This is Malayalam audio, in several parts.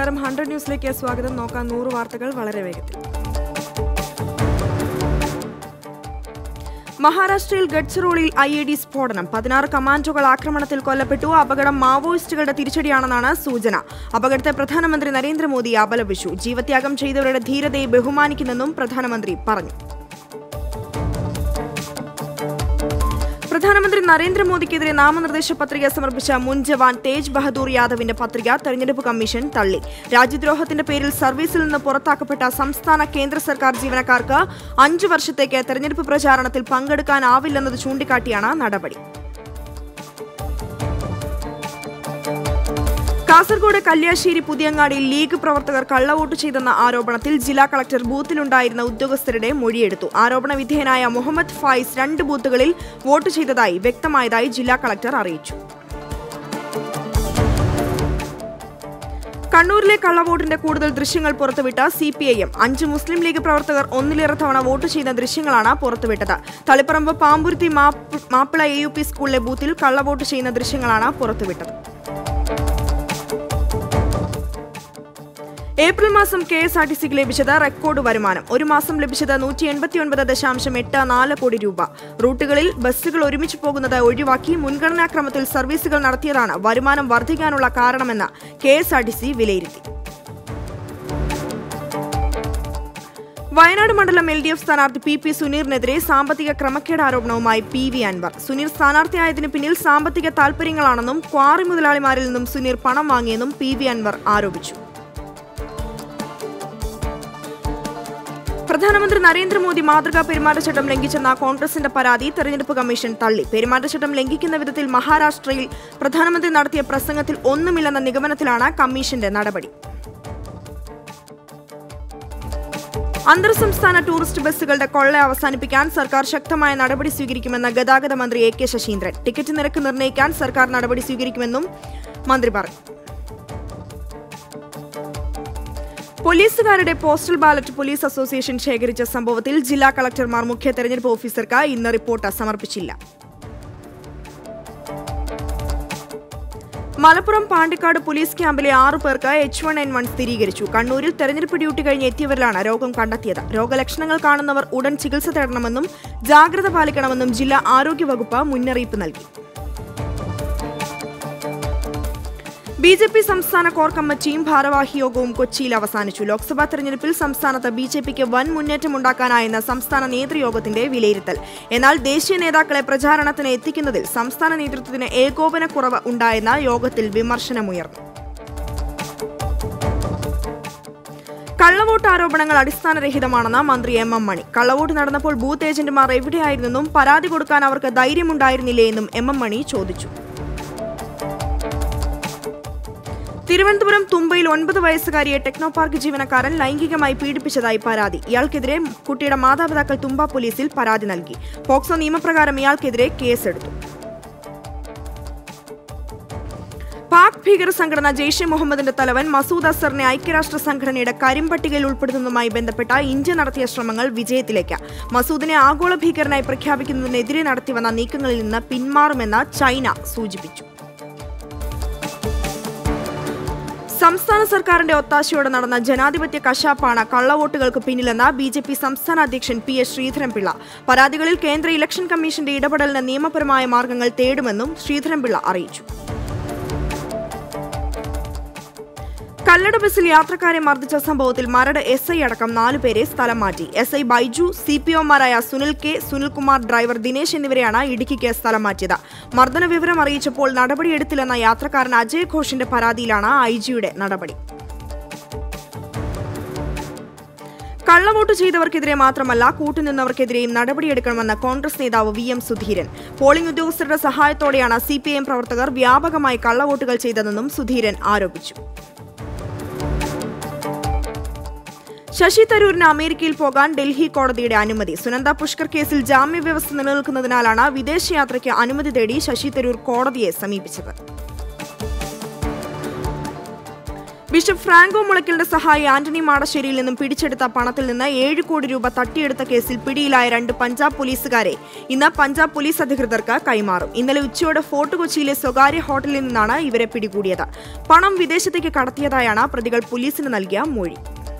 നമസ്കാരം ഹൺഡ്രഡ് ന്യൂസിലേക്ക് സ്വാഗതം നോക്കാം നൂറ് വാർത്തകൾ വളരെ വേഗത്തിൽ മഹാരാഷ്ട്രയിൽ ഗഡ്ചിറോളിൽ ഐ എ ഡി സ്ഫോടനം പതിനാറ് കമാൻഡോകൾ ആക്രമണത്തിൽ കൊല്ലപ്പെട്ടു അപകടം മാവോയിസ്റ്റുകളുടെ തിരിച്ചടിയാണെന്നാണ് സൂചന അപകടത്തെ പ്രധാനമന്ത്രി നരേന്ദ്രമോദി അപലപിച്ചു ജീവത്യാഗം ചെയ്തവരുടെ ധീരതയെ ബഹുമാനിക്കുന്നെന്നും പ്രധാനമന്ത്രി പറഞ്ഞു പ്രധാനമന്ത്രി നരേന്ദ്രമോദിക്കെതിരെ നാമനിർദ്ദേശ പത്രിക സമർപ്പിച്ച മുൻ ജവാൻ തേജ് ബഹദൂർ യാദവിന്റെ പത്രിക തെരഞ്ഞെടുപ്പ് കമ്മീഷൻ തള്ളി രാജ്യദ്രോഹത്തിന്റെ പേരിൽ സർവീസിൽ നിന്ന് പുറത്താക്കപ്പെട്ട സംസ്ഥാന കേന്ദ്ര സർക്കാർ ജീവനക്കാർക്ക് അഞ്ചു വർഷത്തേക്ക് തെരഞ്ഞെടുപ്പ് പ്രചാരണത്തിൽ പങ്കെടുക്കാനാവില്ലെന്നത് ചൂണ്ടിക്കാട്ടിയാണ് നടപടി കാസർഗോഡ് കല്യാശ്ശേരി പുതിയങ്ങാടിയിൽ ലീഗ് പ്രവർത്തകർ കള്ളവോട്ട് ചെയ്തെന്ന ആരോപണത്തിൽ ജില്ലാ കളക്ടർ ബൂത്തിലുണ്ടായിരുന്ന ഉദ്യോഗസ്ഥരുടെ മൊഴിയെടുത്തു ആരോപണ വിധേയനായ മുഹമ്മദ് ഫായിസ് രണ്ട് ബൂത്തുകളിൽ വോട്ട് ചെയ്തതായി വ്യക്തമായതായി ജില്ലാ കളക്ടർ അറിയിച്ചു കണ്ണൂരിലെ കള്ളവോട്ടിന്റെ കൂടുതൽ ദൃശ്യങ്ങൾ പുറത്തുവിട്ട സി പി ഐ എം അഞ്ച് മുസ്ലിം ലീഗ് പ്രവർത്തകർ ഒന്നിലേറെ തവണ വോട്ട് ചെയ്ത ദൃശ്യങ്ങളാണ് പുറത്തുവിട്ടത് തളിപ്പറമ്പ് പാമ്പുരുത്തി മാപ്പ് മാപ്പിള എ യു പി സ്കൂളിലെ ബൂത്തിൽ കള്ളവോട്ട് ചെയ്യുന്ന ദൃശ്യങ്ങളാണ് പുറത്തുവിട്ടത് ഏപ്രിൽ മാസം കെ എസ് ആർ ടി സിക്ക് ലഭിച്ചത് റെക്കോർഡ് വരുമാനം ഒരു മാസം ലഭിച്ചത് നൂറ്റി എൺപത്തിയൊൻപത് ദശാംശം എട്ട് നാല് കോടി രൂപ റൂട്ടുകളിൽ ബസ്സുകൾ ഒരുമിച്ച് പോകുന്നത് ഒഴിവാക്കി മുൻഗണനാക്രമത്തിൽ സർവീസുകൾ നടത്തിയതാണ് വരുമാനം വർദ്ധിക്കാനുള്ള കാരണമെന്ന് K S R T C വിലയിരുത്തി വയനാട് മണ്ഡലം എൽ ഡി എഫ് സ്ഥാനാർത്ഥി പി പി സുനീറിനെതിരെ സാമ്പത്തിക ക്രമക്കേട് ആരോപണവുമായി പി വി അൻവർ സുനീർ സ്ഥാനാർത്ഥിയായതിനു പിന്നിൽ സാമ്പത്തിക താൽപര്യങ്ങളാണെന്നും ക്വാറി മുതലാളിമാരിൽ നിന്നും സുനീർ പണം വാങ്ങിയെന്നും പി വി അൻവർ ആരോപിച്ചു പ്രധാനമന്ത്രി നരേന്ദ്രമോദി മാതൃകാ പെരുമാറ്റച്ചട്ടം ലംഘിച്ചെന്ന കോൺഗ്രസിന്റെ പരാതി തെരഞ്ഞെടുപ്പ് കമ്മീഷൻ തള്ളി പെരുമാറ്റച്ചട്ടം ലംഘിക്കുന്ന വിധത്തിൽ മഹാരാഷ്ട്രയിൽ പ്രധാനമന്ത്രി നടത്തിയ പ്രസംഗത്തിൽ ഒന്നുമില്ലെന്ന നിഗമനത്തിലാണ് കമ്മീഷന്റെ നടപടി അന്തർ സംസ്ഥാന ടൂറിസ്റ്റ് ബസ്സുകളുടെ കൊള്ള അവസാനിപ്പിക്കാൻ സർക്കാർ ശക്തമായ നടപടി സ്വീകരിക്കുമെന്ന് ഗതാഗത മന്ത്രി എ കെ ശശീന്ദ്രൻ ടിക്കറ്റ് നിരക്ക് നിർണ്ണയിക്കാൻ സർക്കാർ നടപടി സ്വീകരിക്കുമെന്നും മന്ത്രി പറഞ്ഞു പോലീസുകാരുടെ പോസ്റ്റൽ ബാലറ്റ് പോലീസ് അസോസിയേഷൻ ശേഖരിച്ച സംഭവത്തിൽ ജില്ലാ കളക്ടർമാർ മുഖ്യ തെരഞ്ഞെടുപ്പ് ഓഫീസർക്ക് ഇന്ന് റിപ്പോർട്ട് സമർപ്പിച്ചില്ല മലപ്പുറം പാണ്ടിക്കാട് പോലീസ് ക്യാമ്പിലെ ആറു പേർക്ക് എച്ച് വൺ എൻ വൺ സ്ഥിരീകരിച്ചു കണ്ണൂരിൽ തെരഞ്ഞെടുപ്പ് ഡ്യൂട്ടി കഴിഞ്ഞ് എത്തിയവരിലാണ് രോഗം കണ്ടെത്തിയത് രോഗലക്ഷണങ്ങൾ കാണുന്നവർ ഉടൻ ചികിത്സ തേടണമെന്നും ജാഗ്രത പാലിക്കണമെന്നും ജില്ലാ ആരോഗ്യവകുപ്പ് മുന്നറിയിപ്പ് നൽകി ബി ജെ പി സംസ്ഥാന കോർ കമ്മിറ്റിയും ഭാരവാഹി യോഗവും കൊച്ചിയിൽ അവസാനിച്ചു ലോക്സഭാ തെരഞ്ഞെടുപ്പിൽ സംസ്ഥാനത്ത് ബി ജെ പിക്ക് വൻ മുന്നേറ്റമുണ്ടാക്കാനായെന്ന സംസ്ഥാന നേതൃയോഗത്തിന്റെ വിലയിരുത്തൽ എന്നാൽ ദേശീയ നേതാക്കളെ പ്രചാരണത്തിന് എത്തിക്കുന്നതിൽ സംസ്ഥാന നേതൃത്വത്തിന് ഏകോപനക്കുറവ് ഉണ്ടായെന്ന യോഗത്തിൽ വിമർശനമുയർന്നു കള്ളവോട്ട് ആരോപണങ്ങൾ അടിസ്ഥാനരഹിതമാണെന്ന് മന്ത്രി എം എം മണി കള്ളവോട്ട് നടന്നപ്പോൾ ബൂത്ത് ഏജന്റുമാർ എവിടെയായിരുന്നെന്നും പരാതി കൊടുക്കാൻ അവർക്ക് ധൈര്യമുണ്ടായിരുന്നില്ലേ എന്നും എം എം മണി ചോദിച്ചു തിരുവനന്തപുരം തുമ്പയിൽ ഒൻപത് വയസ്സുകാരിയെ ടെക്നോ പാർക്ക് ജീവനക്കാരൻ ലൈംഗികമായി പീഡിപ്പിച്ചതായി പരാതി ഇയാൾക്കെതിരെ കുട്ടിയുടെ മാതാപിതാക്കൾ തുമ്പ പോലീസിൽ പരാതി നൽകി പോക്സോ നിയമപ്രകാരം ഇയാൾക്കെതിരെ കേസെടുത്തു പാക് ഭീകര സംഘടന ജെയ്ഷെ മുഹമ്മദിന്റെ തലവൻ മസൂദ് അസറിനെ ഐക്യരാഷ്ട്ര സംഘടനയുടെ കരിമ്പട്ടികയിൽ ഉൾപ്പെടുത്തുന്നതുമായി ബന്ധപ്പെട്ട ഇന്ത്യ നടത്തിയ ശ്രമങ്ങൾ വിജയത്തിലേക്ക് മസൂദിനെ ആഗോള ഭീകരനായി പ്രഖ്യാപിക്കുന്നതിനെതിരെ നടത്തിവന്ന നീക്കങ്ങളിൽ നിന്ന് പിന്മാറുമെന്ന് ചൈന സൂചിപ്പിച്ചു സംസ്ഥാന സർക്കാരിന്റെ ഒത്താശയോടെ നടന്ന ജനാധിപത്യ കശാപ്പാണ് കള്ളവോട്ടുകൾക്ക് പിന്നിലെന്ന് ബി ജെ പി സംസ്ഥാന അധ്യക്ഷൻ പി എസ് ശ്രീധരൻപിള്ള പരാതികളിൽ കേന്ദ്ര ഇലക്ഷൻ കമ്മീഷന്റെ ഇടപെടലിന് നിയമപരമായ മാർഗങ്ങൾ തേടുമെന്നും ശ്രീധരൻപിള്ള അറിയിച്ചു കല്ലട ബസ്സിൽ യാത്രക്കാരെ മർദ്ദിച്ച സംഭവത്തിൽ മരട് എസ് ഐ അടക്കം നാലുപേരെ സ്ഥലം മാറ്റി S I Baiju C P ഒമാരായ സുനിൽ കെ സുനിൽകുമാർ ഡ്രൈവർ ദിനേശ് എന്നിവരെയാണ് ഇടുക്കിക്ക് സ്ഥലം മാറ്റിയത് മർദ്ദന വിവരം അറിയിച്ചപ്പോൾ നടപടിയെടുത്തില്ലെന്ന യാത്രക്കാരൻ അജയ് ഘോഷിന്റെ പരാതിയിലാണ് ഐ ജിയുടെ നടപടി കള്ളവോട്ട് ചെയ്തവർക്കെതിരെ മാത്രമല്ല കൂട്ടുനിന്നവർക്കെതിരെയും നടപടിയെടുക്കണമെന്ന് കോൺഗ്രസ് നേതാവ് വി എം സുധീരൻ പോളിംഗ് ഉദ്യോഗസ്ഥരുടെ സഹായത്തോടെയാണ് സി പി എം പ്രവർത്തകർ വ്യാപകമായി കള്ളവോട്ടുകൾ ചെയ്തതെന്നും സുധീരൻ ആരോപിച്ചു ശശി തരൂരിന് അമേരിക്കയിൽ പോകാൻ ഡൽഹി കോടതിയുടെ അനുമതി സുനന്ദ പുഷ്കർ കേസിൽ ജാമ്യവ്യവസ്ഥ നിലനിൽക്കുന്നതിനാലാണ് വിദേശയാത്രയ്ക്ക് അനുമതി തേടി ശശി തരൂർ കോടതിയെ സമീപിച്ചത് ബിഷപ്പ് ഫ്രാങ്കോ മുളയ്ക്കലിന്റെ സഹായി ആന്റണി മാടശ്ശേരിയിൽ നിന്നും പിടിച്ചെടുത്ത പണത്തിൽ നിന്ന് ഏഴ് കോടി രൂപ തട്ടിയെടുത്ത കേസിൽ പിടിയിലായ രണ്ട് പഞ്ചാബ് പോലീസുകാരെ ഇന്ന് പഞ്ചാബ് പോലീസ് അധികൃതർക്ക് കൈമാറും ഇന്നലെ ഉച്ചയോടെ ഫോർട്ട് കൊച്ചിയിലെ സ്വകാര്യ ഹോട്ടലിൽ നിന്നാണ് ഇവരെ പിടികൂടിയത് പണം വിദേശത്തേക്ക് കടത്തിയതായാണ് പ്രതികൾ പോലീസിന് നൽകിയ മൊഴി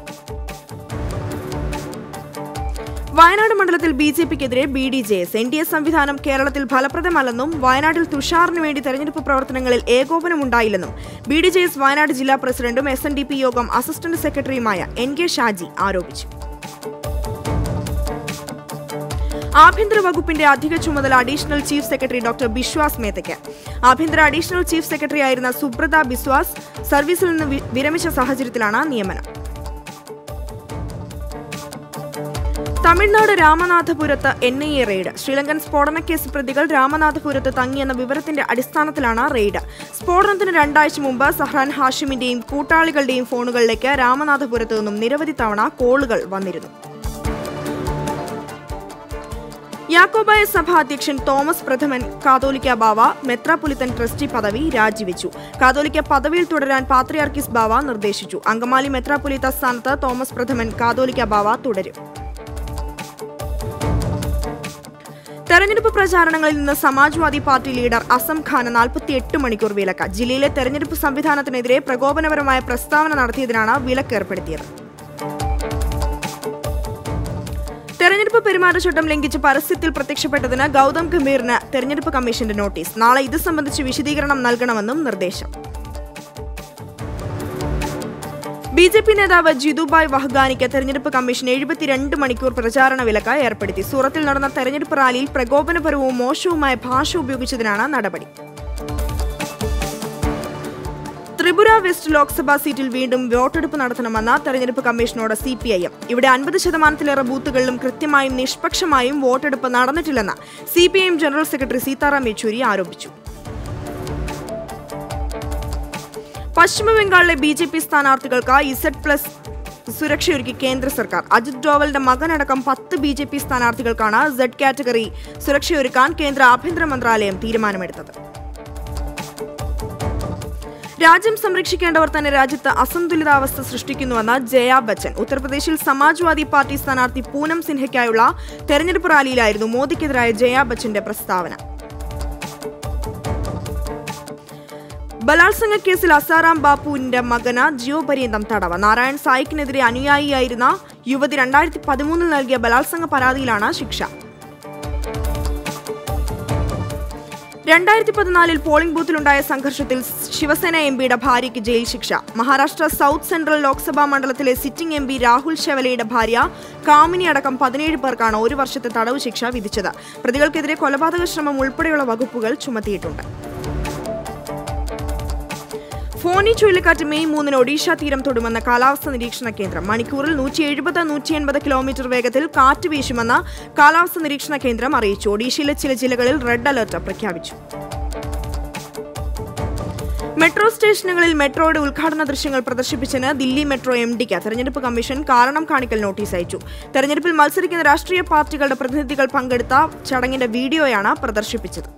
വയനാട് മണ്ഡലത്തിൽ ബി ജെ പിക്കെതിരെ B D J S N D A സംവിധാനം കേരളത്തിൽ ഫലപ്രദമല്ലെന്നും വയനാട്ടിൽ തുഷാറിന് വേണ്ടി തെരഞ്ഞെടുപ്പ് പ്രവർത്തനങ്ങളിൽ ഏകോപനമുണ്ടായില്ലെന്നും B D J S Wayanad ജില്ലാ പ്രസിഡന്റും S N D P Yogam assistant സെക്രട്ടറിയുമായ എൻ കെ ഷാജി ആരോപിച്ചു ആഭ്യന്തര വകുപ്പിന്റെ അധിക ചുമതല additional chief secretary doctor Biswas മേത്തയ്ക്ക് ആഭ്യന്തര അഡീഷണൽ ചീഫ് സെക്രട്ടറി ആയിരുന്ന സുബ്രത ബിസ്വാസ് സർവീസിൽ നിന്ന് വി- വിരമിച്ച സാഹചര്യത്തിലാണ് നിയമനം തമിഴ്നാട് രാമനാഥപുരത്ത് N I A raid Sri Lankan സ്ഫോടനക്കേസ് പ്രതികൾ രാമനാഥപുരത്ത് തങ്ങിയെന്ന വിവരത്തിന്റെ അടിസ്ഥാനത്തിലാണ് റെയ്ഡ് സ്ഫോടനത്തിന് രണ്ടാഴ്ച മുമ്പ് സഹ്റാൻ ഹാഷിമിന്റെയും കൂട്ടാളികളുടെയും ഫോണുകളിലേക്ക് രാമനാഥപുരത്ത് നിന്നും നിരവധി തവണ കോളുകൾ വന്നിരുന്നു യാക്കോബായ സഭ അധ്യക്ഷൻ തോമസ് പ്രഥമൻ കാതോലിക്ക ബാവ മെത്രാപൊലിത്തൻ ട്രസ്റ്റി പദവി രാജിവെച്ചു കാതോലിക്ക പദവിയിൽ തുടരാൻ പാത്രിയാർക്കിസ് ബാവ നിർദ്ദേശിച്ചു അങ്കമാലി മെത്രാപൊലിത്ത സ്ഥാനത്ത് തോമസ് പ്രഥമൻ കാതോലിക്ക ബാവ തുടരും തെരഞ്ഞെടുപ്പ് പ്രചാരണങ്ങളിൽ നിന്ന് സമാജ്വാദി പാർട്ടി ലീഡർ അസം ഖാന് നാൽപ്പത്തിയെട്ട് മണിക്കൂർ വിലക്ക് ജില്ലയിലെ തെരഞ്ഞെടുപ്പ് സംവിധാനത്തിനെതിരെ പ്രകോപനപരമായ പ്രസ്താവന നടത്തിയതിനാണ് വിലക്ക് ഏർപ്പെടുത്തിയത് തെരഞ്ഞെടുപ്പ് പെരുമാറ്റച്ചട്ടം ലംഘിച്ച് പരസ്യത്തിൽ പ്രത്യക്ഷപ്പെട്ടതിന് ഗൗതം ഗംഭീറിന് തെരഞ്ഞെടുപ്പ് കമ്മീഷന്റെ നോട്ടീസ് നാളെ ഇത് സംബന്ധിച്ച് വിശദീകരണം നൽകണമെന്നും നിർദ്ദേശം ബി ജെ പി നേതാവ് ജിതുബായ് വഹ്ഗാനിക്ക് തെരഞ്ഞെടുപ്പ് കമ്മീഷൻ എഴുപത്തിരണ്ട് മണിക്കൂർ പ്രചാരണ വിലക്ക് ഏർപ്പെടുത്തി സൂറത്തിൽ നടന്ന തെരഞ്ഞെടുപ്പ് റാലിയിൽ പ്രകോപനപരവും മോശവുമായ ഭാഷ ഉപയോഗിച്ചതിനാണ് നടപടി ത്രിപുര വെസ്റ്റ് ലോക്സഭാ സീറ്റിൽ വീണ്ടും വോട്ടെടുപ്പ് നടത്തണമെന്ന തെരഞ്ഞെടുപ്പ് കമ്മീഷനോട് സി പി ഐ എം ഇവിടെ അൻപത് ശതമാനത്തിലേറെ ബൂത്തുകളിലും കൃത്യമായും നിഷ്പക്ഷമായും വോട്ടെടുപ്പ് നടന്നിട്ടില്ലെന്ന് C P I M general secretary Sitaram Yechury ആരോപിച്ചു പശ്ചിമ ബംഗാളിലെ ബി ജെ പി സ്ഥാനാർത്ഥികൾക്ക് ഇസഡ് പ്ലസ് സുരക്ഷയൊരുക്കി കേന്ദ്ര സർക്കാർ അജിത് ഡോവലിന്റെ മകനടക്കം പത്ത് ബി ജെ പി സ്ഥാനാർത്ഥികൾക്കാണ് സെഡ് കാറ്റഗറി സുരക്ഷയൊരുക്കാൻ കേന്ദ്ര ആഭ്യന്തര മന്ത്രാലയം തീരുമാനമെടുത്തത് രാജ്യം സംരക്ഷിക്കേണ്ടവർ തന്നെ രാജ്യത്ത് അസന്തുലിതാവസ്ഥ സൃഷ്ടിക്കുന്നുവെന്ന് ജയ ബച്ചൻ ഉത്തർപ്രദേശിൽ സമാജ്വാദി പാർട്ടി സ്ഥാനാർത്ഥി പൂനം സിൻഹയ്ക്കായുള്ള തെരഞ്ഞെടുപ്പ് റാലിയിലായിരുന്നു മോദിക്കെതിരായ ജയ ബച്ചന്റെ പ്രസ്താവന ബലാത്സംഗ കേസിൽ അസാറാം ബാപ്പുവിന്റെ മകന് ജീവപര്യന്തം തടവ് നാരായൺ സായിക്കിനെതിരെ അനുയായിയായിരുന്ന യുവതി രണ്ടായിരത്തി പതിമൂന്നിൽ നൽകിയ ബലാത്സംഗ പരാതിയിലാണ് ശിക്ഷ രണ്ടായിരത്തി പതിനാലിൽ പോളിംഗ് ബൂത്തിലുണ്ടായ സംഘർഷത്തിൽ ശിവസേന എം പിയുടെ ഭാര്യയ്ക്ക് ജയിൽ ശിക്ഷ മഹാരാഷ്ട്ര സൗത്ത് സെൻട്രൽ ലോക്സഭാ മണ്ഡലത്തിലെ സിറ്റിംഗ് എം പി രാഹുൽ ഷെവലയുടെ ഭാര്യ കാമിനി അടക്കം പതിനേഴ് പേർക്കാണ് ഒരു വർഷത്തെ തടവ് ശിക്ഷ വിധിച്ചത് പ്രതികൾക്കെതിരെ കൊലപാതക ശ്രമം ഉൾപ്പെടെയുള്ള വകുപ്പുകൾ ചുമത്തിയിട്ടുണ്ട് ഫോനി ചുഴലിക്കാറ്റ് മെയ് മൂന്നിന് ഒഡീഷ തീരം തൊടുമെന്ന കാലാവസ്ഥാ നിരീക്ഷണ കേന്ദ്രം മണിക്കൂറിൽ നൂറ്റി എഴുപത് നൂറ്റി എൺപത് കിലോമീറ്റർ വേഗത്തിൽ കാറ്റ് വീശുമെന്ന് കാലാവസ്ഥാ നിരീക്ഷണ കേന്ദ്രം അറിയിച്ചു ഒഡീഷയിലെ ചില ജില്ലകളിൽ റെഡ് അലർട്ട് പ്രഖ്യാപിച്ചു മെട്രോ സ്റ്റേഷനുകളിൽ മെട്രോയുടെ ഉദ്ഘാടന ദൃശ്യങ്ങൾ പ്രദർശിപ്പിച്ചതിന് ദില്ലി മെട്രോ എം ഡിക്ക് തെരഞ്ഞെടുപ്പ് കമ്മീഷൻ കാരണം കാണിക്കൽ നോട്ടീസ് അയച്ചു തെരഞ്ഞെടുപ്പിൽ മത്സരിക്കുന്ന രാഷ്ട്രീയ പാർട്ടികളുടെ പ്രതിനിധികൾ പങ്കെടുത്ത ചടങ്ങിന്റെ വീഡിയോയാണ് പ്രദർശിപ്പിച്ചത്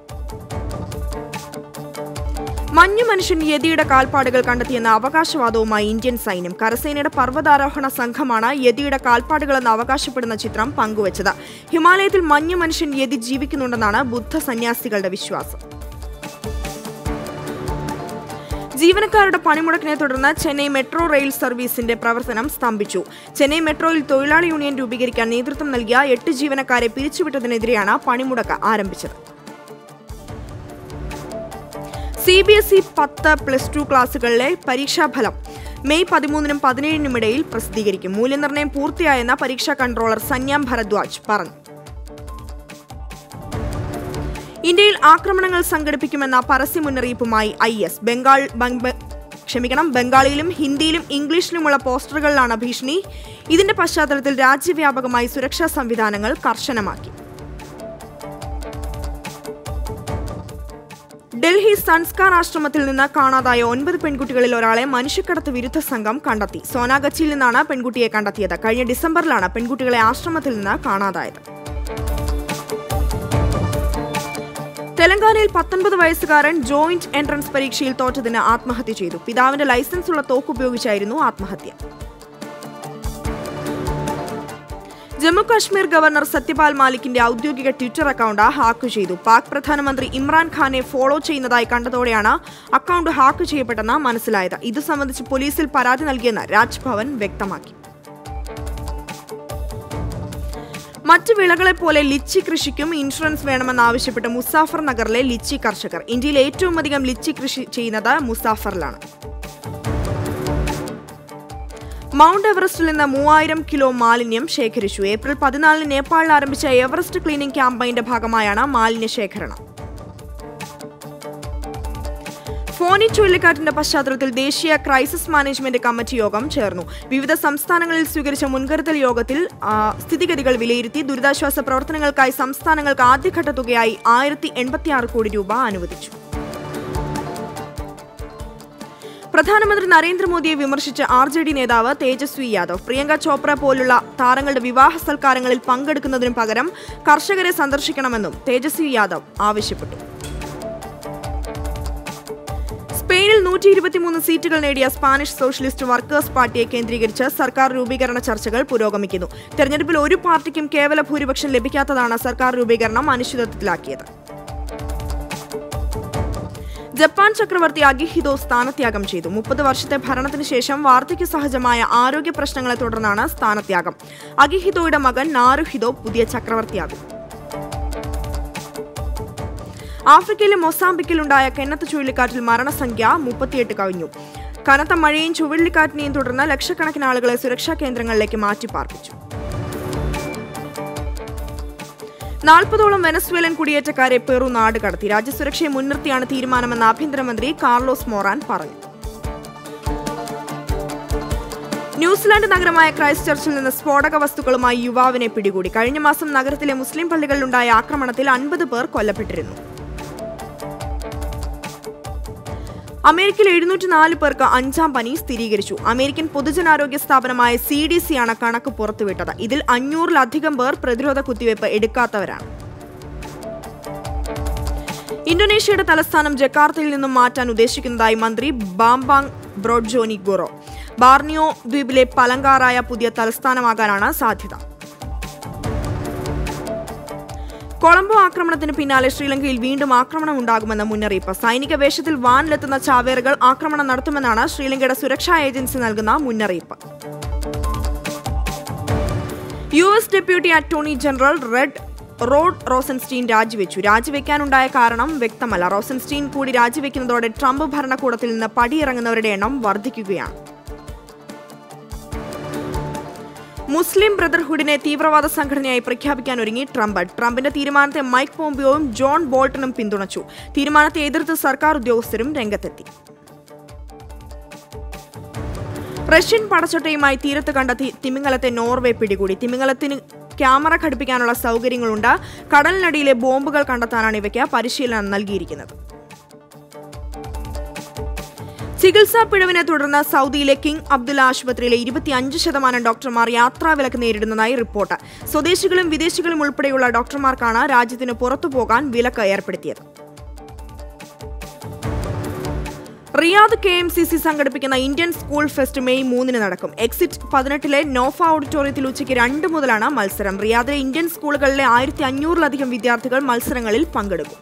മഞ്ഞു മനുഷ്യൻ യതിയുടെ കാൽപ്പാടുകൾ കണ്ടെത്തിയെന്ന അവകാശവാദവുമായി ഇന്ത്യൻ സൈന്യം കരസേനയുടെ പർവ്വതാരോഹണ സംഘമാണ് യതിയുടെ കാൽപ്പാടുകളെന്ന് അവകാശപ്പെടുന്ന ചിത്രം പങ്കുവച്ചത് ഹിമാലയത്തിൽ മഞ്ഞു മനുഷ്യൻ യതി ജീവിക്കുന്നുണ്ടെന്നാണ് ബുദ്ധ സന്യാസികളുടെ വിശ്വാസം ജീവനക്കാരുടെ പണിമുടക്കിനെ തുടർന്ന് ചെന്നൈ മെട്രോ റെയിൽ സർവീസിന്റെ പ്രവർത്തനം സ്തംഭിച്ചു ചെന്നൈ മെട്രോയിൽ തൊഴിലാളി യൂണിയൻ രൂപീകരിക്കാൻ നേതൃത്വം നൽകിയ എട്ട് ജീവനക്കാരെ പിരിച്ചുവിട്ടതിനെതിരെയാണ് പണിമുടക്ക് ആരംഭിച്ചത് സി ബി എസ് ഇ പത്ത് പ്ലസ് ടു ക്ലാസുകളിലെ പരീക്ഷാഫലം മെയ് പതിമൂന്നിനും പതിനേഴിനും ഇടയിൽ പ്രസിദ്ധീകരിക്കും മൂല്യനിർണ്ണയം പൂർത്തിയായെന്ന പരീക്ഷാ കൺട്രോളർ സന്യാം ഭരദ്വാജ് പറഞ്ഞു ഇന്ത്യയിൽ ആക്രമണങ്ങൾ സംഘടിപ്പിക്കുമെന്ന പരസ്യ മുന്നറിയിപ്പുമായി ഐ എസ് ബംഗാൾ ബംഗ്- ബ- ക്ഷമിക്കണം ബംഗാളിയിലും ഹിന്ദിയിലും ഇംഗ്ലീഷിലുമുള്ള പോസ്റ്ററുകളിലാണ് ഭീഷണി ഇതിന്റെ പശ്ചാത്തലത്തിൽ രാജ്യവ്യാപകമായി സുരക്ഷാ സംവിധാനങ്ങൾ കർശനമാക്കി ഡൽഹി സംസ്കാർ ആശ്രമത്തിൽ നിന്ന് കാണാതായ ഒൻപത് പെൺകുട്ടികളിൽ ഒരാളെ മനുഷ്യക്കടത്ത് വിരുദ്ധ സംഘം കണ്ടെത്തി സോനാഗച്ചിയിൽ നിന്നാണ് പെൺകുട്ടിയെ കണ്ടെത്തിയത് കഴിഞ്ഞ ഡിസംബറിലാണ് പെൺകുട്ടികളെ ആശ്രമത്തിൽ നിന്ന് കാണാതായത് തെലങ്കാനയിൽ പത്തൊൻപത് വയസ്സുകാരൻ ജോയിന്റ് എൻട്രൻസ് പരീക്ഷയിൽ തോറ്റതിന് ആത്മഹത്യ ചെയ്തു പിതാവിന്റെ ലൈസൻസ് ഉള്ള തോക്ക് ഉപയോഗിച്ചായിരുന്നു ആത്മഹത്യ ജമ്മു കാശ്മീർ ഗവർണർ സത്യപാൽ മാലിക്കിന്റെ ഔദ്യോഗിക ട്വിറ്റർ അക്കൗണ്ട് ഹാക്ക് ചെയ്തു പാക് പ്രധാനമന്ത്രി ഇമ്രാൻഖാനെ ഫോളോ ചെയ്യുന്നതായി കണ്ടതോടെയാണ് അക്കൗണ്ട് ഹാക്ക് ചെയ്യപ്പെട്ടെന്ന് മനസ്സിലായത് ഇത് സംബന്ധിച്ച് പോലീസിൽ പരാതി നൽകിയെന്ന് രാജ്ഭവൻ വ്യക്തമാക്കി മറ്റ് വിളകളെപ്പോലെ ലിച്ചി കൃഷിക്കും ഇൻഷുറൻസ് വേണമെന്നാവശ്യപ്പെട്ട് മുസാഫർ നഗറിലെ ലിച്ചി കർഷകർ ഇന്ത്യയിൽ ഏറ്റവും അധികം ലിച്ചി കൃഷി ചെയ്യുന്നത് മുസാഫറിലാണ് മൗണ്ട് എവറസ്റ്റിൽ നിന്ന് മൂവായിരം കിലോ മാലിന്യം ശേഖരിച്ചു ഏപ്രിൽ പതിനാലിന് നേപ്പാളിൽ ആരംഭിച്ച എവറസ്റ്റ് ക്ലീനിംഗ് ക്യാമ്പയിന്റെ ഭാഗമായാണ് മാലിന്യ ശേഖരണം ഫോനി ചുഴലിക്കാറ്റിന്റെ പശ്ചാത്തലത്തിൽ ദേശീയ ക്രൈസിസ് മാനേജ്മെന്റ് കമ്മിറ്റി യോഗം ചേർന്നു വിവിധ സംസ്ഥാനങ്ങളിൽ സ്വീകരിച്ച മുൻകരുതൽ യോഗത്തിൽ ആ, സ്ഥിതിഗതികൾ വിലയിരുത്തി ദുരിതാശ്വാസ പ്രവർത്തനങ്ങൾക്കായി സംസ്ഥാനങ്ങൾക്ക് ആദ്യഘട്ട തുകയായി ആയിരത്തി എൺപത്തിയാറ് കോടി രൂപ അനുവദിച്ചു പ്രധാനമന്ത്രി നരേന്ദ്രമോദിയെ വിമർശിച്ച ആർ ജെ ഡി നേതാവ് തേജസ്വി യാദവ് പ്രിയങ്ക ചോപ്ര പോലുള്ള താരങ്ങളുടെ വിവാഹ സൽക്കാരങ്ങളിൽ പങ്കെടുക്കുന്നതിനു പകരം കർഷകരെ സന്ദർശിക്കണമെന്നും തേജസ്വി യാദവ് ആവശ്യപ്പെട്ടു സ്പെയിനിൽ നൂറ്റി ഇരുപത്തിമൂന്ന് സീറ്റുകൾ നേടിയ സ്പാനിഷ് സോഷ്യലിസ്റ്റ് വർക്കേഴ്സ് പാർട്ടിയെ കേന്ദ്രീകരിച്ച് സർക്കാർ രൂപീകരണ ചർച്ചകൾ പുരോഗമിക്കുന്നു തെരഞ്ഞെടുപ്പിൽ ഒരു പാർട്ടിക്കും കേവല ഭൂരിപക്ഷം ലഭിക്കാത്തതാണ് സർക്കാർ രൂപീകരണം അനിശ്ചിതത്വത്തിലാക്കിയത് ജപ്പാൻ ചക്രവർത്തി അഗിഹിതോ സ്ഥാനത്യാഗം ചെയ്തു മുപ്പത് വർഷത്തെ ഭരണത്തിന് ശേഷം വാർദ്ധക്യ സഹജമായ ആരോഗ്യ പ്രശ്നങ്ങളെ തുടർന്നാണ് സ്ഥാനത്യാഗം അഗിഹിതോയുടെ മകൻ നാരുഹിതോ പുതിയ ചക്രവർത്തിയാകും ആഫ്രിക്കയിലെ മൊസാംബിക്കിലുണ്ടായ കെന്നത്ത് ചുഴലിക്കാറ്റിൽ മരണസംഖ്യ മുപ്പത്തിയെട്ട് കവിഞ്ഞു കനത്ത മഴയും ചുഴലിക്കാറ്റിനെയും തുടർന്ന് ലക്ഷക്കണക്കിന് ആളുകളെ സുരക്ഷാ കേന്ദ്രങ്ങളിലേക്ക് മാറ്റിപ്പാർപ്പിച്ചു നാൽപ്പതോളം വെനസ്വേലൻ കുടിയേറ്റക്കാരെ പെറു നാട് കടത്തി രാജ്യസുരക്ഷയെ മുൻനിർത്തിയാണ് തീരുമാനമെന്ന് ആഭ്യന്തരമന്ത്രി കാർലോസ് മോറാൻ പറഞ്ഞു ന്യൂസിലാൻഡ് നഗരമായ ക്രൈസ്റ്റ് ചർച്ചിൽ നിന്ന് സ്ഫോടക വസ്തുക്കളുമായി യുവാവിനെ പിടികൂടി കഴിഞ്ഞ മാസം നഗരത്തിലെ മുസ്ലിം പള്ളികളിലുണ്ടായ ആക്രമണത്തിൽ അൻപത് പേർ കൊല്ലപ്പെട്ടിരുന്നു അമേരിക്കയിൽ എഴുന്നൂറ്റി നാല് പേർക്ക് അഞ്ചാം പനി സ്ഥിരീകരിച്ചു അമേരിക്കൻ പൊതുജനാരോഗ്യ സ്ഥാപനമായ സി ഡി സി ആണ് കണക്ക് പുറത്തുവിട്ടത് ഇതിൽ അഞ്ഞൂറിലധികം പേർ പ്രതിരോധ കുത്തിവയ്പ് എടുക്കാത്തവരാണ് ഇന്തോനേഷ്യയുടെ തലസ്ഥാനം ജക്കാർത്തയിൽ നിന്നും മാറ്റാൻ ഉദ്ദേശിക്കുന്നതായി മന്ത്രി ബാംബാങ് ബ്രോഡ്ജോനി ഗൊറോ ബാർണിയോ ദ്വീപിലെ പലങ്കാറായ പുതിയ തലസ്ഥാനമാകാനാണ് സാധ്യത കൊളംബോ ആക്രമണത്തിന് പിന്നാലെ ശ്രീലങ്കയിൽ വീണ്ടും ആക്രമണം ഉണ്ടാകുമെന്ന മുന്നറിയിപ്പ് സൈനിക വേഷത്തിൽ വാനിലെത്തുന്ന ചാവേറുകൾ ആക്രമണം നടത്തുമെന്നാണ് ശ്രീലങ്കയുടെ സുരക്ഷാ ഏജൻസി നൽകുന്ന മുന്നറിയിപ്പ് U S deputy attorney general red Rod Rosenstein രാജിവെച്ചു രാജിവെക്കാനുണ്ടായ കാരണം വ്യക്തമല്ല റോസൻസ്റ്റീൻ കൂടി രാജിവെക്കുന്നതോടെ ട്രംപ് ഭരണകൂടത്തിൽ നിന്ന് പടിയിറങ്ങുന്നവരുടെ എണ്ണം വർദ്ധിക്കുകയാണ് മുസ്ലിം ബ്രദർഹുഡിനെ തീവ്രവാദ സംഘടനയായി പ്രഖ്യാപിക്കാൻ ഒരുങ്ങി ട്രംപ് ട്രംപിന്റെ തീരുമാനത്തെ മൈക്ക് പോംപിയോയും ജോൺ ബോൾട്ടണും പിന്തുണച്ചു തീരുമാനത്തെ എതിർത്ത് സർക്കാർ ഉദ്യോഗസ്ഥരും രംഗത്തെത്തി റഷ്യൻ പടച്ചൊട്ടയുമായി തീരത്ത് കണ്ട തി- തിമിംഗലത്തെ നോർവേ പിടികൂടി തിമിംഗലത്തിന് ക്യാമറ ഘടിപ്പിക്കാനുള്ള സൗകര്യങ്ങളുണ്ട് കടലിനടിയിലെ ബോംബുകൾ കണ്ടെത്താനാണ് ഇവയ്ക്ക് പരിശീലനം നൽകിയിരിക്കുന്നത് ചികിത്സാ പിഴവിനെ തുടർന്ന് സൗദിയിലെ കിങ് അബ്ദുള്ള ആശുപത്രിയിലെ ഇരുപത്തിയഞ്ച് ശതമാനം ഡോക്ടർമാർ യാത്രാവിലക്ക് നേരിടുന്നതായി റിപ്പോർട്ട് സ്വദേശികളും വിദേശികളും ഉൾപ്പെടെയുള്ള ഡോക്ടർമാർക്കാണ് രാജ്യത്തിന് പുറത്തു പോകാൻ വിലക്ക് ഏർപ്പെടുത്തിയത് Riyadh K M C C സംഘടിപ്പിക്കുന്ന ഇന്ത്യൻ സ്കൂൾ ഫെസ്റ്റ് മെയ് മൂന്നിന് നടക്കും എക്സിറ്റ് പതിനെട്ടിലെ നോഫ ഓഡിറ്റോറിയത്തിൽ ഉച്ചയ്ക്ക് രണ്ട് മുതലാണ് മത്സരം റിയാദിലെ ഇന്ത്യൻ സ്കൂളുകളിലെ ആയിരത്തി അഞ്ഞൂറിലധികം വിദ്യാർത്ഥികൾ മത്സരങ്ങളിൽ പങ്കെടുക്കും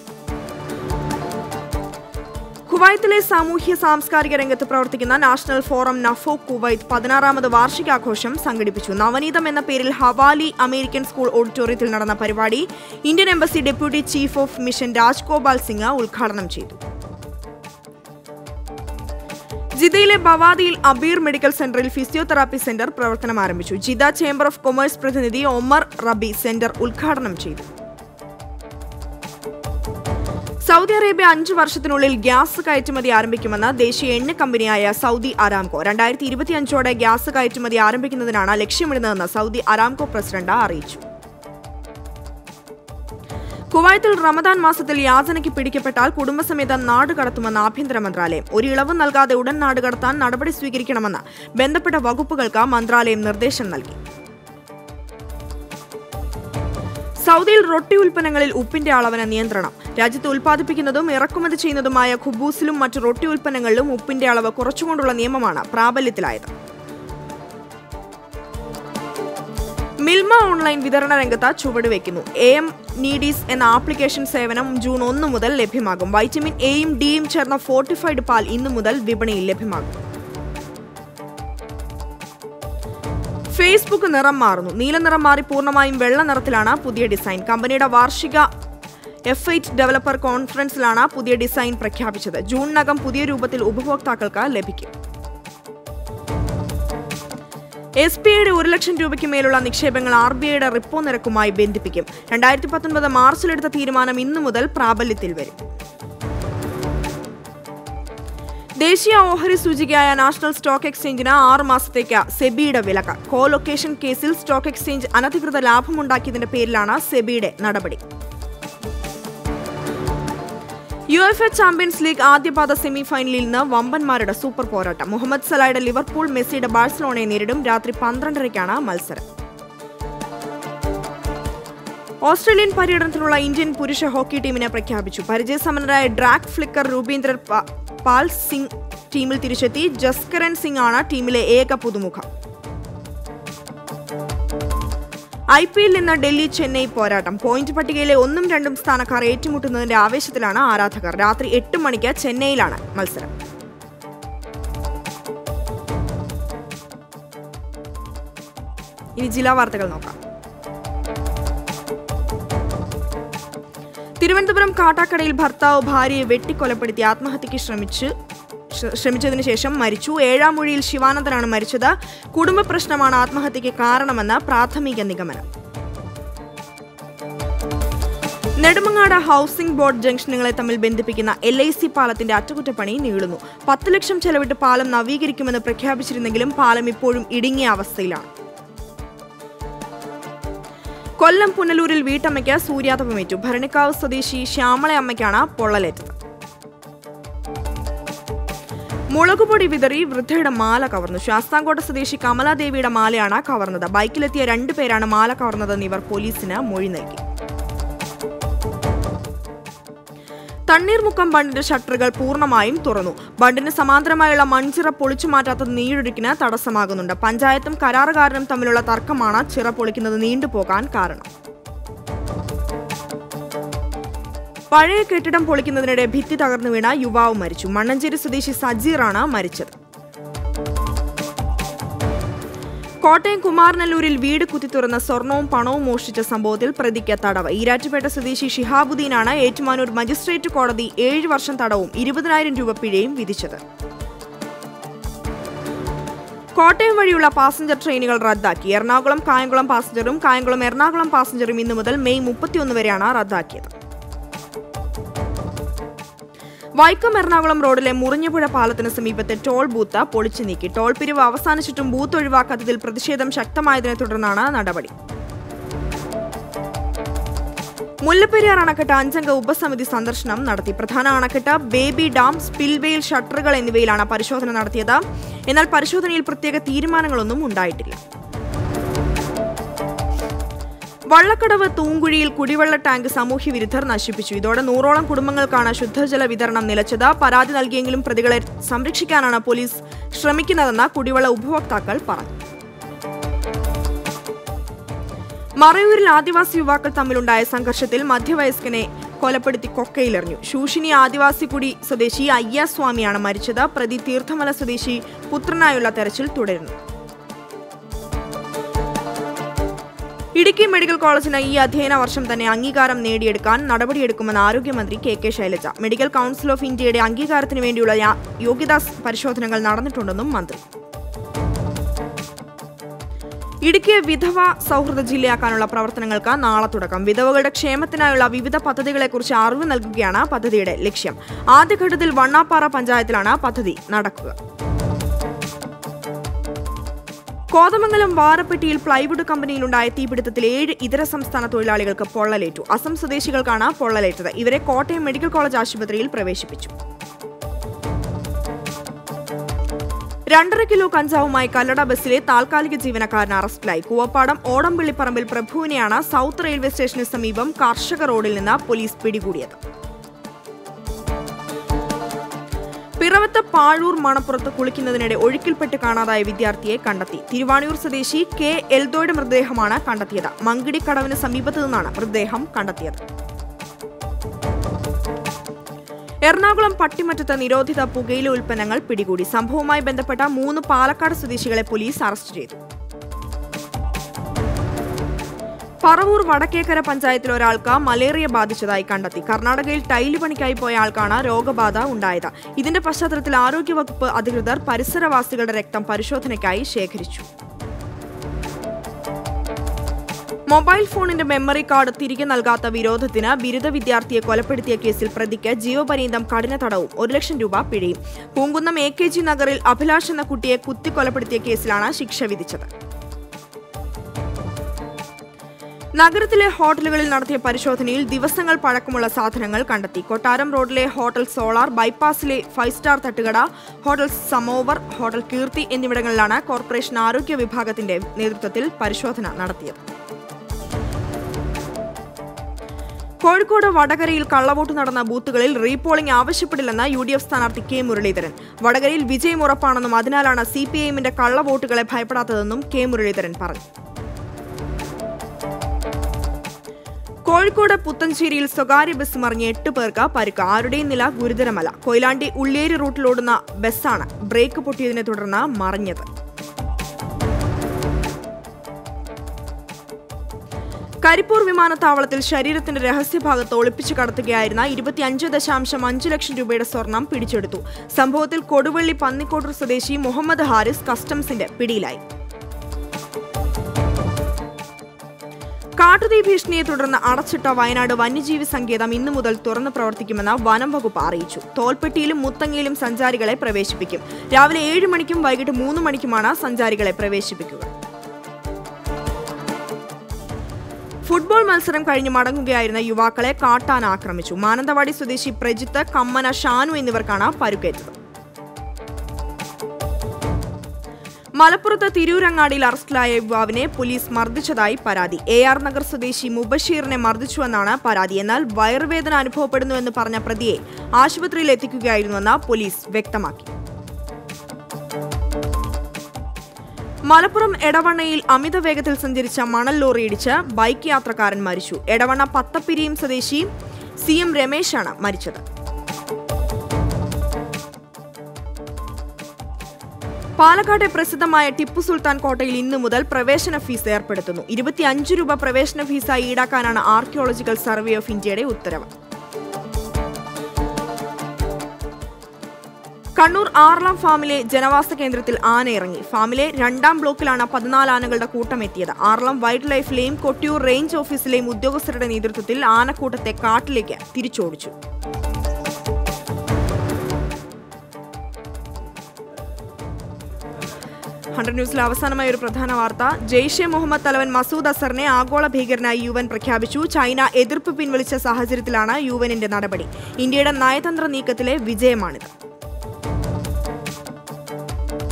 കുവൈത്തിലെ സാമൂഹ്യ സാംസ്കാരിക രംഗത്ത് പ്രവർത്തിക്കുന്ന നാഷണൽ ഫോറം നഫോ കുവൈത്ത് പതിനാറാമത് വാർഷികാഘോഷം സംഘടിപ്പിച്ചു നവനീതം എന്ന പേരിൽ ഹവാലി അമേരിക്കൻ സ്കൂൾ ഓഡിറ്റോറിയത്തിൽ നടന്ന പരിപാടി Indian embassy deputy chief of mission Rajgopal Singh ഉദ്ഘാടനം ചെയ്തു ജിദ്ദയിലെ ബവാദിയിൽ അബീർ മെഡിക്കൽ സെന്ററിൽ ഫിസിയോതെറാപ്പി സെന്റർ പ്രവർത്തനം ആരംഭിച്ചു ജിദ്ദ ചേംബർ ഓഫ് കൊമേഴ്സ് പ്രതിനിധി ഒമർ റബി സെന്റർ ഉദ്ഘാടനം ചെയ്തു സൗദി അറേബ്യ അഞ്ചു വർഷത്തിനുള്ളിൽ ഗ്യാസ് കയറ്റുമതി ആരംഭിക്കുമെന്ന് ദേശീയ എണ്ണ കമ്പനിയായ സൗദി അരാംകോ രണ്ടായിരത്തി ഇരുപത്തിയഞ്ചോടെ ഗ്യാസ് കയറ്റുമതി ആരംഭിക്കുന്നതിനാണ് ലക്ഷ്യമിടുന്നതെന്ന് സൗദി അരാംകോ പ്രസിഡന്റ് അറിയിച്ചു കുവൈത്തിൽ റമദാൻ മാസത്തിൽ യാതനയ്ക്ക് പിടിക്കപ്പെട്ടാൽ കുടുംബസമേതം നാട് കടത്തുമെന്ന് ആഭ്യന്തര മന്ത്രാലയം ഒരു ഇളവും നൽകാതെ ഉടൻ നാട് കടത്താൻ നടപടി സ്വീകരിക്കണമെന്ന് ബന്ധപ്പെട്ട വകുപ്പുകൾക്ക് മന്ത്രാലയം നിർദ്ദേശം നൽകി സൗദിയിൽ റൊട്ടി ഉൽപ്പന്നങ്ങളിൽ ഉപ്പിന്റെ അളവിന് നിയന്ത്രണം രാജ്യത്ത് ഉൽപ്പാദിപ്പിക്കുന്നതും ഇറക്കുമതി ചെയ്യുന്നതുമായ ഖുബൂസിലും മറ്റു റൊട്ടി ഉൽപ്പന്നങ്ങളിലും ഉപ്പിന്റെ അളവ് കുറച്ചുകൊണ്ടുള്ള നിയമമാണ് പ്രാബല്യത്തിലായത് മിൽമ ഓൺലൈൻ വിതരണ രംഗത്ത് ചുവടുവെക്കുന്നു എ എം നീഡീസ് എന്ന ആപ്ലിക്കേഷൻ സേവനം ജൂൺ ഒന്ന് മുതൽ ലഭ്യമാകും വൈറ്റമിൻ എയും ഡിയും ചേർന്ന ഫോർട്ടിഫൈഡ് പാൽ ഇന്നു മുതൽ വിപണിയിൽ ലഭ്യമാകും ഫേസ്ബുക്ക് നിറം മാറുന്നു നീല നിറം മാറി പൂർണ്ണമായും വെള്ള നിറത്തിലാണ് പുതിയ ഡിസൈൻ കമ്പനിയുടെ വാർഷിക എഫ് എയ്റ്റ് ഡെവലപ്പർ കോൺഫറൻസിലാണ് പുതിയ ഡിസൈൻ പ്രഖ്യാപിച്ചത് ജൂണിനകം പുതിയ രൂപത്തിൽ ഉപഭോക്താക്കൾക്ക് ലഭിക്കും എസ് ബി ഐയുടെ ഒരു ലക്ഷം രൂപയ്ക്ക് മേലുള്ള നിക്ഷേപങ്ങൾ ആർ ബി ഐയുടെ റിപ്പോ നിരക്കുമായി ബന്ധിപ്പിക്കും രണ്ടായിരത്തി പത്തൊൻപത് മാർച്ചിലെടുത്ത തീരുമാനം ഇന്നു മുതൽ പ്രാബല്യത്തിൽ വരും ദേശീയ ഓഹരി സൂചികയായ നാഷണൽ സ്റ്റോക്ക് എക്സ്ചേഞ്ചിന് ആറ് മാസത്തേക്ക് സെബിയുടെ വിലക്ക് കോ ലൊക്കേഷൻ കേസിൽ സ്റ്റോക്ക് എക്സ്ചേഞ്ച് അനധികൃത ലാഭമുണ്ടാക്കിയതിന്റെ പേരിലാണ് സെബിയുടെ നടപടി U F A champions league ആദ്യപാദ സെമി ഫൈനലിൽ നിന്ന് വമ്പന്മാരുടെ സൂപ്പർ പോരാട്ടം മുഹമ്മദ് സലായുടെ ലിവർപൂൾ മെസ്സിയുടെ ബാഴ്സലോണയെ നേരിടും രാത്രി പന്ത്രണ്ടരയ്ക്കാണ് മത്സരം ഓസ്ട്രേലിയൻ പര്യടനത്തിനുള്ള ഇന്ത്യൻ പുരുഷ ഹോക്കി ടീമിനെ പ്രഖ്യാപിച്ചു പരിചയസമ്പന്നരായ ഡ്രാക് ഫ്ലിക്കർ രൂപീന്ദ്രൻ പ- പാൽ സിംഗ് ടീമിൽ തിരിച്ചെത്തി ജസ്കരൻ സിംഗ് ആണ് ടീമിലെ ഏക പുതുമുഖം ഐ പി എല്ലിൽ നിന്ന് ഡൽഹി ചെന്നൈ പോരാട്ടം പോയിന്റ് പട്ടികയിലെ ഒന്നും രണ്ടും സ്ഥാനക്കാർ ഏറ്റുമുട്ടുന്നതിന്റെ ആവേശത്തിലാണ് ആരാധകർ രാത്രി എട്ട് മണിക്ക് ചെന്നൈയിലാണ് മത്സരം ഇനി ജില്ലാ വാർത്തകൾ നോക്കാം തിരുവനന്തപുരം കാട്ടാക്കടയിൽ ഭർത്താവ് ഭാര്യയെ വെട്ടിക്കൊലപ്പെടുത്തി ആത്മഹത്യയ്ക്ക് ശ്രമിച്ച് ശ്ര- ശ്രമിച്ചതിനു ശേഷം മരിച്ചു ഏഴാം മൊഴിയിൽ ശിവാനന്ദനാണ് മരിച്ചത് കുടുംബ പ്രശ്നമാണ് ആത്മഹത്യയ്ക്ക് കാരണമെന്ന് പ്രാഥമിക നിഗമനം നെടുമങ്ങാട് ഹൗസിംഗ് ബോർഡ് ജംഗ്ഷനുകളെ തമ്മിൽ ബന്ധിപ്പിക്കുന്ന എൽ ഐ സി പാലത്തിന്റെ അറ്റകുറ്റപ്പണി നീളുന്നു പത്ത് ലക്ഷം ചെലവിട്ട് പാലം നവീകരിക്കുമെന്ന് പ്രഖ്യാപിച്ചിരുന്നെങ്കിലും പാലം ഇപ്പോഴും ഇടുങ്ങിയ അവസ്ഥയിലാണ് കൊല്ലം പുനലൂരിൽ വീട്ടമ്മയ്ക്ക് സൂര്യാതപമേറ്റു ഭരണിക്കാവ് സ്വദേശി ശ്യാമള അമ്മയ്ക്കാണ് പൊള്ളലേറ്റത് മുളകുപൊടി വിതറി വൃദ്ധയുടെ മാല കവർന്നു ശാസ്താംകോട്ട സ്വദേശി കമലാദേവിയുടെ മാലയാണ് കവർന്നത് ബൈക്കിലെത്തിയ രണ്ടുപേരാണ് മാല കവർന്നതെന്ന് ഇവർ പോലീസിന് മൊഴി നൽകി തണ്ണീർമുക്കം ബണ്ടിന്റെ ഷട്ടറുകൾ പൂർണ്ണമായും തുറന്നു ബണ്ടിന് സമാന്തരമായുള്ള മൺചിറ പൊളിച്ചു മാറ്റാത്തത് നീരൊഴുക്കിന് തടസ്സമാകുന്നുണ്ട് പഞ്ചായത്തും കരാറുകാരനും തമ്മിലുള്ള തർക്കമാണ് ചിറ പൊളിക്കുന്നത് നീണ്ടുപോകാൻ കാരണം പഴയ കെട്ടിടം പൊളിക്കുന്നതിനിടെ ഭിത്തി തകർന്നു വീണ യുവാവ് മരിച്ചു മണ്ണഞ്ചേരി സ്വദേശി സജീറാണ് മരിച്ചത് കോട്ടയം കുമാരനല്ലൂരിൽ വീട് കുത്തിത്തുറന്ന സ്വർണവും പണവും മോഷ്ടിച്ച സംഭവത്തിൽ പ്രതിക്ക് തടവ് ഈരാറ്റുപേട്ട സ്വദേശി ഷിഹാബുദ്ദീനാണ് ഏറ്റുമാനൂർ മജിസ്ട്രേറ്റ് കോടതി ഏഴ് വർഷം തടവും ഇരുപതിനായിരം രൂപ പിഴയും വിധിച്ചത് കോട്ടയം വഴിയുള്ള പാസഞ്ചർ ട്രെയിനുകൾ റദ്ദാക്കി എറണാകുളം കായംകുളം പാസഞ്ചറും കായംകുളം എറണാകുളം പാസഞ്ചറും ഇന്നു മുതൽ മെയ് മുപ്പത്തിയൊന്ന് വരെയാണ് റദ്ദാക്കിയത് വൈക്കം എറണാകുളം റോഡിലെ മുറിഞ്ഞുപുഴ പാലത്തിന് സമീപത്തെ ടോൾ ബൂത്ത് പൊളിച്ചു നീക്കി ടോൾ പിരിവ് അവസാനിച്ചിട്ടും ബൂത്ത് ഒഴിവാക്കാത്തതിൽ പ്രതിഷേധം ശക്തമായതിനെ തുടർന്നാണ് നടപടി മുല്ലപ്പെരിയാർ അണക്കെട്ട് അഞ്ചംഗ ഉപസമിതി സന്ദർശനം നടത്തി പ്രധാന അണക്കെട്ട് ബേബി ഡാം സ്പിൽവേയിൽ ഷട്ടറുകൾ എന്നിവയിലാണ് പരിശോധന നടത്തിയത് എന്നാൽ പരിശോധനയിൽ പ്രത്യേക തീരുമാനങ്ങളൊന്നും ഉണ്ടായിട്ടില്ല വള്ളക്കടവ് തൂങ്കുഴിയിൽ കുടിവെള്ള ടാങ്ക് സാമൂഹ്യ വിരുദ്ധർ നശിപ്പിച്ചു ഇതോടെ നൂറോളം കുടുംബങ്ങൾക്കാണ് ശുദ്ധജല വിതരണം നിലച്ചത് പരാതി നൽകിയെങ്കിലും പ്രതികളെ സംരക്ഷിക്കാനാണ് പോലീസ് ശ്രമിക്കുന്നതെന്ന് കുടിവെള്ള ഉപഭോക്താക്കൾ പറഞ്ഞു മറയൂരിൽ ആദിവാസി യുവാക്കൾ തമ്മിലുണ്ടായ സംഘർഷത്തിൽ മധ്യവയസ്കനെ കൊലപ്പെടുത്തി കൊക്കയിലെറിഞ്ഞു ശൂഷിനി ആദിവാസി കുടി സ്വദേശി അയ്യാസ്വാമിയാണ് മരിച്ചത് പ്രതി തീർത്ഥമല സ്വദേശി പുത്രനായുള്ള തെരച്ചിൽ തുടരുന്നു ഇടുക്കി മെഡിക്കൽ കോളേജിന് ഈ അധ്യയന വർഷം തന്നെ അംഗീകാരം നേടിയെടുക്കാൻ നടപടിയെടുക്കുമെന്ന് ആരോഗ്യമന്ത്രി K K Shailaja medical council of ഇന്ത്യയുടെ അംഗീകാരത്തിന് വേണ്ടിയുള്ള യാ- യോഗ്യതാ പരിശോധനകൾ നടന്നിട്ടുണ്ടെന്നും മന്ത്രി ഇടുക്കിയെ വിധവ സൗഹൃദ ജില്ലയാക്കാനുള്ള പ്രവർത്തനങ്ങൾക്ക് നാളെ തുടക്കം വിധവകളുടെ ക്ഷേമത്തിനായുള്ള വിവിധ പദ്ധതികളെക്കുറിച്ച് അറിവ് നൽകുകയാണ് പദ്ധതിയുടെ ലക്ഷ്യം ആദ്യഘട്ടത്തിൽ വണ്ണാപ്പാറ പഞ്ചായത്തിലാണ് പദ്ധതി നടക്കുക കോതമംഗലം വാരപ്പെട്ടിയിൽ പ്ലൈവുഡ് കമ്പനിയിലുണ്ടായ തീപിടുത്തത്തിൽ ഏഴ് ഇതര സംസ്ഥാന തൊഴിലാളികൾക്ക് പൊള്ളലേറ്റു അസം സ്വദേശികൾക്കാണ് പൊള്ളലേറ്റത് ഇവരെ കോട്ടയം മെഡിക്കൽ കോളേജ് ആശുപത്രിയിൽ പ്രവേശിപ്പിച്ചു രണ്ടര കിലോ കഞ്ചാവുമായി കല്ലട ബസ്സിലെ താൽക്കാലിക ജീവനക്കാരൻ അറസ്റ്റിലായി കൂവപ്പാടം ഓടംപള്ളിപ്പറമ്പിൽ പ്രഭുവിനെയാണ് സൗത്ത് റെയിൽവേ സ്റ്റേഷന് സമീപം കർഷക റോഡിൽ നിന്ന് പോലീസ് പിടികൂടിയത് പിറവത്ത് പാഴൂർ മണപ്പുറത്ത് കുളിക്കുന്നതിനിടെ ഒഴുക്കിൽപ്പെട്ട് കാണാതായ വിദ്യാർത്ഥിയെ കണ്ടെത്തി തിരുവാണിയൂർ സ്വദേശി കെ എൽദോയുടെ മൃതദേഹമാണ് കണ്ടെത്തിയത് മങ്കിടി കടവിന് സമീപത്തു നിന്നാണ് മൃതദേഹം കണ്ടെത്തിയത് എറണാകുളം പട്ടിമറ്റത്ത് നിരോധിത പുകയില ഉൽപ്പന്നങ്ങൾ പിടികൂടി സംഭവവുമായി ബന്ധപ്പെട്ട മൂന്ന് പാലക്കാട് സ്വദേശികളെ പോലീസ് അറസ്റ്റ് ചെയ്തു പറവൂർ വടക്കേക്കര പഞ്ചായത്തിൽ ഒരാൾക്ക് മലേറിയ ബാധിച്ചതായി കണ്ടെത്തി കർണാടകയിൽ ടൈല് പണിക്കായി പോയ ആൾക്കാണ് രോഗബാധ ഉണ്ടായത് ഇതിന്റെ പശ്ചാത്തലത്തിൽ ആരോഗ്യവകുപ്പ് അധികൃതർ പരിസരവാസികളുടെ രക്തം പരിശോധനയ്ക്കായി ശേഖരിച്ചു മൊബൈൽ ഫോണിന്റെ മെമ്മറി കാർഡ് തിരികെ നൽകാത്ത വിരോധത്തിന് ബിരുദ വിദ്യാർത്ഥിയെ കൊലപ്പെടുത്തിയ കേസിൽ പ്രതിക്ക് ജീവപര്യന്തം കഠിന തടവും ഒരു ലക്ഷം രൂപ പിഴയും പൂങ്കുന്നം എ കെ ജി നഗറിൽ അഭിലാഷ് എന്ന കുട്ടിയെ കുത്തിക്കൊലപ്പെടുത്തിയ കേസിലാണ് ശിക്ഷ വിധിച്ചത് നഗരത്തിലെ ഹോട്ടലുകളിൽ നടത്തിയ പരിശോധനയിൽ ദിവസങ്ങൾ പഴക്കമുള്ള സാധനങ്ങൾ കണ്ടെത്തി കൊട്ടാരം റോഡിലെ ഹോട്ടൽ സോളാർ ബൈപ്പാസിലെ ഫൈവ് സ്റ്റാർ തട്ടുകട ഹോട്ടൽ സമോവർ ഹോട്ടൽ കീർത്തി എന്നിവിടങ്ങളിലാണ് കോർപ്പറേഷൻ ആരോഗ്യ വിഭാഗത്തിന്റെ നേതൃത്വത്തിൽ പരിശോധന നടത്തിയത് കോഴിക്കോട് വടകരയിൽ കള്ളവോട്ട് നടന്ന ബൂത്തുകളിൽ റീപോളിംഗ് ആവശ്യപ്പെടില്ലെന്ന് യു ഡി എഫ് സ്ഥാനാർത്ഥി കെ മുരളീധരൻ വടകരയിൽ വിജയം ഉറപ്പാണെന്നും അതിനാലാണ് സി പി ഐഎമ്മിന്റെ കള്ളവോട്ടുകളെ ഭയപ്പെടാത്തതെന്നും കെ മുരളീധരൻ പറഞ്ഞു കോഴിക്കോട് പുത്തഞ്ചേരിയിൽ സ്വകാര്യ ബസ് മറിഞ്ഞ് എട്ട് പേർക്ക് പരുക്ക് ആരുടെയും നില ഗുരുതരമല്ല കൊയിലാണ്ടി ഉള്ളിയേരി റൂട്ടിലോടുന്ന ബസ്സാണ് ബ്രേക്ക് പൊട്ടിയതിനെ തുടർന്ന് മറിഞ്ഞത് കരിപ്പൂർ വിമാനത്താവളത്തിൽ ശരീരത്തിന്റെ രഹസ്യഭാഗത്ത് ഒളിപ്പിച്ചു കടത്തുകയായിരുന്ന ഇരുപത്തിയഞ്ച് ദശാംശം അഞ്ച് ലക്ഷം രൂപയുടെ സ്വർണം പിടിച്ചെടുത്തു സംഭവത്തിൽ കൊടുവള്ളി പന്നിക്കോട്ടൂർ സ്വദേശി മുഹമ്മദ് ഹാരിസ് കസ്റ്റംസിന്റെ പിടിയിലായി കാട്ടുതീ ഭീഷണിയെ തുടർന്ന് അടച്ചിട്ട വയനാട് വന്യജീവി സങ്കേതം ഇന്നു മുതൽ തുറന്നു പ്രവർത്തിക്കുമെന്ന് വനം വകുപ്പ് അറിയിച്ചു തോൽപ്പെട്ടിയിലും മുത്തങ്ങയിലും സഞ്ചാരികളെ പ്രവേശിപ്പിക്കും രാവിലെ ഏഴ് മണിക്കും വൈകിട്ട് മൂന്ന് മണിക്കുമാണ് സഞ്ചാരികളെ പ്രവേശിപ്പിക്കുക ഫുട്ബോൾ മത്സരം കഴിഞ്ഞ് മടങ്ങുകയായിരുന്ന യുവാക്കളെ കാട്ടാൻ ആക്രമിച്ചു മാനന്തവാടി സ്വദേശി പ്രജിത്ത് കമ്മന ഷാനു എന്നിവർക്കാണ് പരുക്കേറ്റത് മലപ്പുറത്ത് തിരൂരങ്ങാടിയിൽ അറസ്റ്റിലായ യുവാവിനെ പോലീസ് മർദ്ദിച്ചതായി പരാതി എ ആർ നഗർ സ്വദേശി മുബഷീറിനെ മർദ്ദിച്ചുവെന്നാണ് പരാതി എന്നാൽ വയറുവേദന അനുഭവപ്പെടുന്നുവെന്ന് പറഞ്ഞ പ്രതിയെ ആശുപത്രിയിൽ എത്തിക്കുകയായിരുന്നുവെന്ന് പോലീസ് വ്യക്തമാക്കി മലപ്പുറം എടവണ്ണയിൽ അമിത വേഗത്തിൽ സഞ്ചരിച്ച മണൽ ലോറി ഇടിച്ച് ബൈക്ക് യാത്രക്കാരൻ മരിച്ചു എടവണ്ണ പത്തപ്പിരിയും സ്വദേശി സി എം രമേശാണ് മരിച്ചത് പാലക്കാട്ടെ പ്രസിദ്ധമായ ടിപ്പു സുൽത്താൻ കോട്ടയിൽ ഇന്നു മുതൽ പ്രവേശന ഫീസ് ഏർപ്പെടുത്തുന്നു ഇരുപത്തിയഞ്ച് രൂപ പ്രവേശന ഫീസായി ഈടാക്കാനാണ് ആർക്കിയോളജിക്കൽ സർവേ ഓഫ് ഇന്ത്യയുടെ ഉത്തരവ് കണ്ണൂർ ആറളം ഫാമിലെ ജനവാസ കേന്ദ്രത്തിൽ ആന ഇറങ്ങി ഫാമിലെ രണ്ടാം ബ്ലോക്കിലാണ് പതിനാല് ആനകളുടെ കൂട്ടം എത്തിയത് ആറളം വൈൽഡ് ലൈഫിലെയും കൊട്ടിയൂർ റേഞ്ച് ഓഫീസിലെയും ഉദ്യോഗസ്ഥരുടെ നേതൃത്വത്തിൽ ആനക്കൂട്ടത്തെ കാട്ടിലേക്ക് തിരിച്ചോടിച്ചു ഹൺഡ്രഡ് ന്യൂസിലെ അവസാനമായ ഒരു പ്രധാന വാർത്ത ജെയ്ഷെ മുഹമ്മദ് തലവൻ മസൂദ് അസറിനെ ആഗോള ഭീകരനായി യു എൻ പ്രഖ്യാപിച്ചു ചൈന എതിർപ്പ് പിൻവലിച്ച സാഹചര്യത്തിലാണ് യു എന്നിന്റെ നടപടി ഇന്ത്യയുടെ നയതന്ത്ര നീക്കത്തിലെ വിജയമാണിത്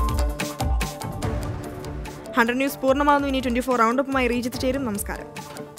ഹൺഡ്രഡ് ന്യൂസ് പൂർണ്ണമാകുന്നു ഇനി ട്വന്റി ഫോർ റൗണ്ടപ്പുമായി റീജിത്ത് ചേരും നമസ്കാരം